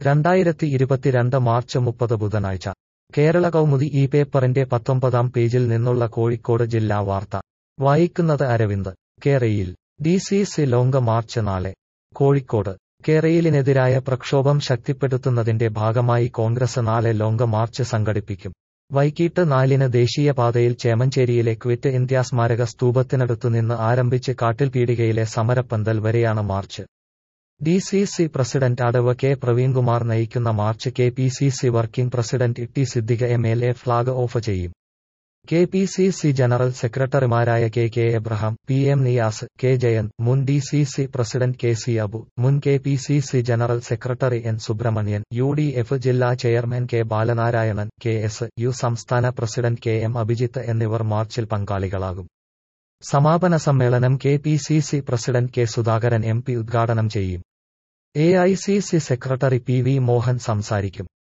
രണ്ടായിരത്തി ഇരുപത്തിരണ്ട് മാർച്ച് മുപ്പത് ബുധനാഴ്ച കേരള കൗമുദി ഈ പേപ്പറിന്റെ പത്തൊമ്പതാം പേജിൽ നിന്നുള്ള കോഴിക്കോട് ജില്ലാ വാർത്ത വായിക്കുന്നത് അരവിന്ദ് കേരയിൽ D C C long march നാളെ കോഴിക്കോട് കേരയിലിനെതിരായ പ്രക്ഷോഭം ശക്തിപ്പെടുത്തുന്നതിന്റെ ഭാഗമായി കോൺഗ്രസ് നാളെ ലോംഗ മാർച്ച് സംഘടിപ്പിക്കും വൈകിട്ട് നാലിന് ദേശീയപാതയിൽ ചേമഞ്ചേരിയിലെ ക്വിറ്റ് ഇന്ത്യ സ്മാരക സ്തൂപത്തിനടുത്തുനിന്ന് ആരംഭിച്ച് കാട്ടിൽപീടികയിലെ സമരപ്പന്തൽ വരെയാണ് march D C C president അടവ് കെ പ്രവീൺകുമാർ നയിക്കുന്ന march K P C C working president T Siddique M L A flag off ചെയ്യും K P C C general സെക്രട്ടറിമാരായ K K Abraham P M Niyas K Jayanth മുൻ D C C president K C Abu മുൻ K P C C general secretary N Subrahmanian U D F ജില്ലാ chairman K Balanarayanan K S U സംസ്ഥാന president K M Abhijith എന്നിവർ മാർച്ചിൽ പങ്കാളികളാകും സമാപന സമ്മേളനം K P C C president K Sudhakaran M P ഉദ്ഘാടനം ചെയ്യും A I C C secretary P V Mohan സംസാരിക്കും